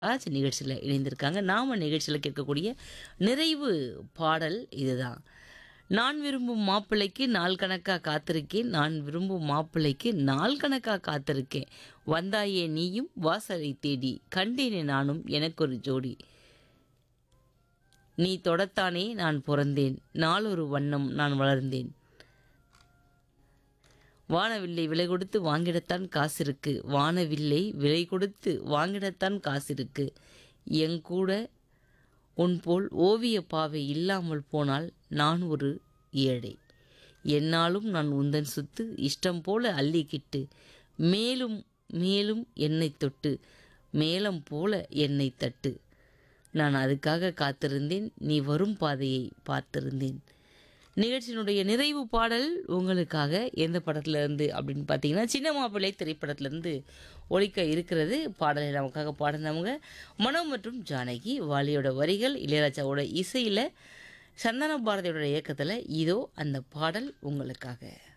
ஆச்சு நிகழ்ச்சியில் இணைந்திருக்காங்க நாம் நிகழ்ச்சியில் கேட்கக்கூடிய நிறைவு பாடல் இதுதான் நான் விரும்பும் மாப்பிள்ளைக்கு நாள் கணக்காக காத்திருக்கேன் நான் விரும்பும் மாப்பிள்ளைக்கு நாள் கணக்காக காத்திருக்கேன் வந்தாயே நீயும் வாசலை தேடி கண்டேனே நானும் எனக்கொரு ஜோடி நீ தொடத்தானே நான் பிறந்தேன் நாளொரு வண்ணம் நான் வளர்ந்தேன் வானவில்லை விலை கொடுத்து வாங்கிடத்தான் காசு இருக்கு வானவில்லை விலை கொடுத்து வாங்கிடத்தான் காசு இருக்கு என் கூட உன் போல் ஓவிய பாவை இல்லாமல் போனால் நான் ஒரு ஏழை என்னாலும் நான் உந்தன் சுத்து இஷ்டம் போல அள்ளிக்கிட்டு மேலும் மேலும் என்னை தொட்டு மேலம் போல என்னை தட்டு நான் அதுக்காக காத்திருந்தேன் நீ வரும் பாதையை பார்த்திருந்தேன் நிகழ்ச்சியினுடைய நிறைவு பாடல் உங்களுக்காக எந்த படத்துல இருந்து அப்படின்னு பார்த்தீங்கன்னா சின்ன மாப்பிள்ளை திரைப்படத்திலேருந்து ஒழிக்க இருக்கிறது பாடலை நமக்காக பாடினவங்க மனோ மற்றும் ஜானகி வாலியோட வரிகள் இளையராஜாவோட இசையில் சந்தன பாரதியோட இயக்கத்தில் இதோ அந்த பாடல் உங்களுக்காக